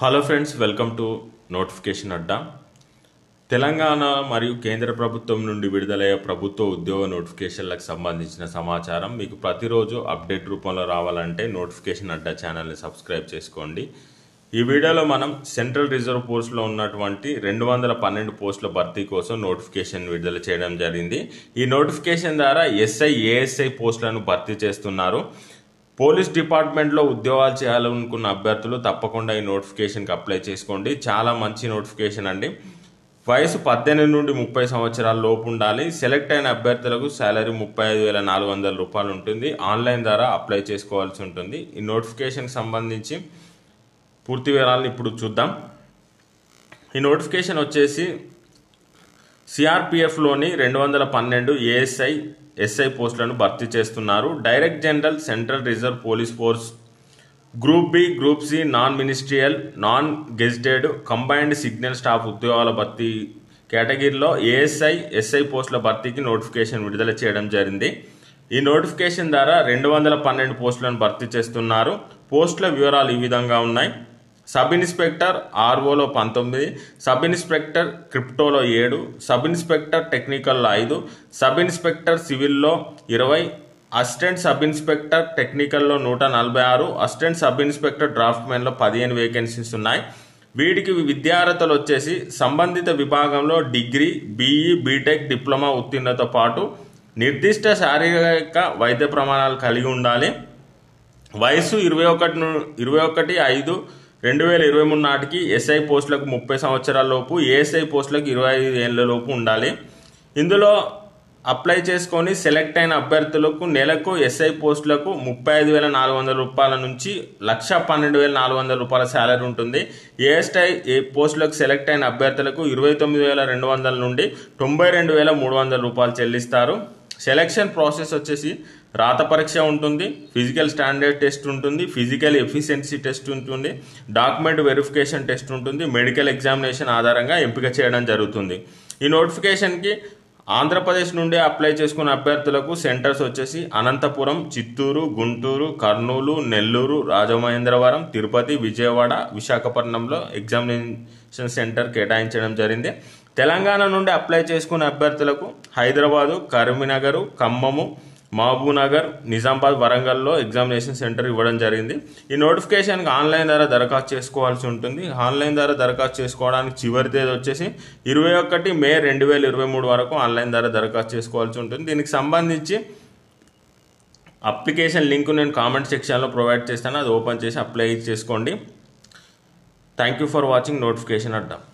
hello friends welcome to notification Adda Telangana మరియు కేంద్ర ప్రభుత్వం నుండి విడుదలయ్యే ప్రభుత్వ ఉద్యోగ నోటిఫికేషన్లకు సంబంధించిన సమాచారం మీకు ప్రతిరోజు అప్డేట్ రూపంలో రావాలంటే నోటిఫికేషన్ అడ్డా ఛానల్ని సబ్స్క్రైబ్ చేసుకోండి ఈ వీడియోలో మనం సెంట్రల్ రిజర్వ్ పోస్టులో ఉన్నటువంటి రెండు వందల పన్నెండు పోస్టుల భర్తీ కోసం నోటిఫికేషన్ విడుదల చేయడం జరిగింది ఈ నోటిఫికేషన్ ద్వారా ఎస్ఐ ఏఎస్ఐ పోస్టులను భర్తీ చేస్తున్నారు పోలీస్ డిపార్ట్మెంట్లో ఉద్యోగాలు చేయాలనుకున్న అభ్యర్థులు తప్పకుండా ఈ నోటిఫికేషన్కి అప్లై చేసుకోండి చాలా మంచి నోటిఫికేషన్ అండి వయసు పద్దెనిమిది నుండి ముప్పై సంవత్సరాల లోపు ఉండాలి సెలెక్ట్ అయిన అభ్యర్థులకు శాలరీ ముప్పై ఐదు వేల నాలుగు వందల రూపాయలు ఉంటుంది ఆన్లైన్ ద్వారా అప్లై చేసుకోవాల్సి ఉంటుంది ఈ నోటిఫికేషన్కి సంబంధించి పూర్తి వివరాలను ఇప్పుడు చూద్దాం ఈ నోటిఫికేషన్ వచ్చేసి సిఆర్పిఎఫ్లోని రెండు వందల పన్నెండు ఏఎస్ఐ ఎస్ఐ పోస్టులను భర్తీ చేస్తున్నారు direct general central reserve police force group B group C non ministerial non gazetted combined signal staff ఉద్యోగాల భర్తీ కేటగిరీలో ఏఎస్ఐ ఎస్ఐ పోస్టుల భర్తీకి నోటిఫికేషన్ విడుదల చేయడం జరిగింది ఈ నోటిఫికేషన్ ద్వారా రెండు వందల పన్నెండు పోస్టులను భర్తీ చేస్తున్నారు పోస్టుల వివరాలు ఈ విధంగా ఉన్నాయి సబ్ ఇన్స్పెక్టర్ ఆర్ఓలో పంతొమ్మిది సబ్ ఇన్స్పెక్టర్ క్రిప్టోలో ఏడు సబ్ ఇన్స్పెక్టర్ టెక్నికల్లో ఐదు సబ్ ఇన్స్పెక్టర్ సివిల్లో ఇరవై అసిస్టెంట్ సబ్ ఇన్స్పెక్టర్ టెక్నికల్లో నూట నలభై ఆరు అసిస్టెంట్ సబ్ ఇన్స్పెక్టర్ డ్రాఫ్ట్మెన్లో పదిహేను వేకెన్సీస్ ఉన్నాయి వీటికి విద్యార్హతలు వచ్చేసి సంబంధిత విభాగంలో డిగ్రీ బీఈ బీటెక్ డిప్లొమా ఉత్తీర్ణతో పాటు నిర్దిష్ట శారీరక వైద్య ప్రమాణాలు కలిగి ఉండాలి వయసు ఇరవై ఒకటి ను- ఇరవై ఒకటి ఐదు రెండు వేల ఇరవై మూడు నాటికి ఎస్ఐ పోస్టులకు ముప్పై సంవత్సరాల లోపు ఏఎస్ఐ పోస్టులకు ఇరవై ఐదు ఏళ్ళ లోపు ఉండాలి ఇందులో అప్లై చేసుకొని సెలెక్ట్ అయిన అభ్యర్థులకు నెలకు ఎస్ఐ పోస్టులకు ముప్పై ఐదు వేల నాలుగు వందల రూపాయల నుంచి లక్ష పన్నెండు వేల నాలుగు వందల రూపాయల శాలరీ ఉంటుంది ఏఎస్ఐ ఏ పోస్టులకు సెలెక్ట్ అయిన అభ్యర్థులకు ఇరవై తొమ్మిది వేల రెండు వందల నుండి తొంభై రెండు వేల మూడు వందల రూపాయలు చెల్లిస్తారు సెలక్షన్ ప్రాసెస్ వచ్చేసి రాత పరీక్ష ఉంటుంది ఫిజికల్ స్టాండర్డ్ టెస్ట్ ఉంటుంది ఫిజికల్ ఎఫిషియన్సీ టెస్ట్ ఉంటుంది డాక్యుమెంట్ వెరిఫికేషన్ టెస్ట్ ఉంటుంది మెడికల్ ఎగ్జామినేషన్ ఆధారంగా ఎంపిక చేయడం జరుగుతుంది ఈ నోటిఫికేషన్కి ఆంధ్రప్రదేశ్ నుండి అప్లై చేసుకున్న అభ్యర్థులకు సెంటర్స్ వచ్చేసి అనంతపురం చిత్తూరు గుంటూరు కర్నూలు నెల్లూరు రాజమహేంద్రవరం తిరుపతి విజయవాడ విశాఖపట్నంలో ఎగ్జామినేషన్ సెంటర్ కేటాయించడం జరిగింది తెలంగాణ నుండి అప్లై చేసుకున్న అభ్యర్థులకు హైదరాబాదు కరీంనగర్ ఖమ్మము మహబూబ్నగర్ నిజామాబాద్ వరంగల్లో ఎగ్జామినేషన్ సెంటర్ ఇవ్వడం జరిగింది ఈ నోటిఫికేషన్కి ఆన్లైన్ ద్వారా దరఖాస్తు చేసుకోవాల్సి ఉంటుంది ఆన్లైన్ ద్వారా దరఖాస్తు చేసుకోవడానికి చివరి తేదీ వచ్చేసి ఇరవై ఒకటి మే రెండు వేల ఇరవై మూడు వరకు ఆన్లైన్ ద్వారా దరఖాస్తు చేసుకోవాల్సి ఉంటుంది దీనికి సంబంధించి అప్లికేషన్ లింక్ నేను కామెంట్ సెక్షన్లో ప్రొవైడ్ చేస్తాను అది ఓపెన్ చేసి అప్లై చేసుకోండి thank you for watching notification Adda